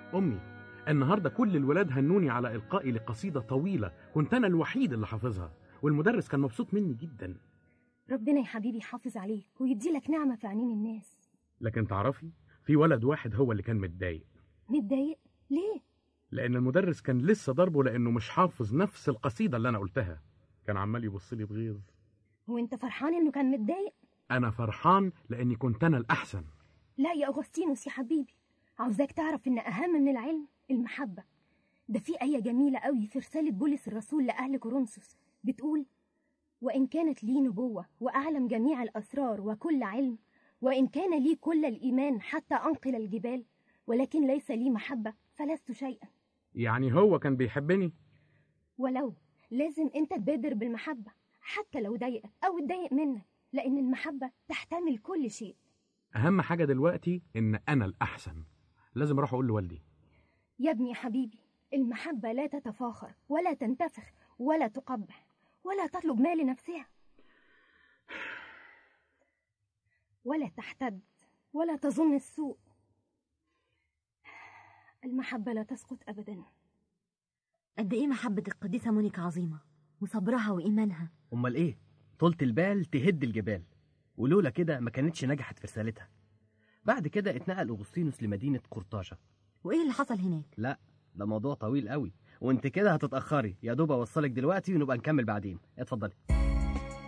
أمي النهاردة كل الولاد هنوني على إلقائي لقصيدة طويلة كنت أنا الوحيد اللي حافظها والمدرس كان مبسوط مني جدا ربنا يا حبيبي يحافظ عليك ويدي لك نعمة في عينين الناس لكن تعرفي في ولد واحد هو اللي كان متضايق متضايق ليه لأن المدرس كان لسه ضربه لأنه مش حافظ نفس القصيدة اللي أنا قلتها كان عمال يبص لي بغيظ وانت فرحان انه كان متضايق أنا فرحان لأني كنت أنا الأحسن لا يا أغسطينوس يا حبيبي عاوزاك تعرف إن أهم من العلم المحبة ده في آية جميلة قوي في رسالة بولس الرسول لأهل كورنثوس بتقول وإن كانت لي نبوة وأعلم جميع الأسرار وكل علم وإن كان لي كل الإيمان حتى أنقل الجبال ولكن ليس لي محبة فلست شيئا يعني هو كان بيحبني ولو لازم أنت تبادر بالمحبة حتى لو ضايقك أو اتضايق منك لأن المحبة تحتمل كل شيء أهم حاجة دلوقتي إن أنا الأحسن لازم أروح أقول لوالدي يا ابني حبيبي المحبة لا تتفاخر ولا تنتفخ ولا تقبح ولا تطلب ما لنفسها ولا تحتد ولا تظن السوء المحبة لا تسقط أبدا قد ايه محبة القديسة مونيكا عظيمة وصبرها وإيمانها امال ايه طولة البال تهد الجبال ولولا كده ما كانتش نجحت في رسالتها بعد كده اتنقل اغسطينوس لمدينة قرطاجة وإيه اللي حصل هناك لا ده موضوع طويل قوي وانت كده هتتأخري يا دوب اوصلك دلوقتي ونبقى نكمل بعدين اتفضلي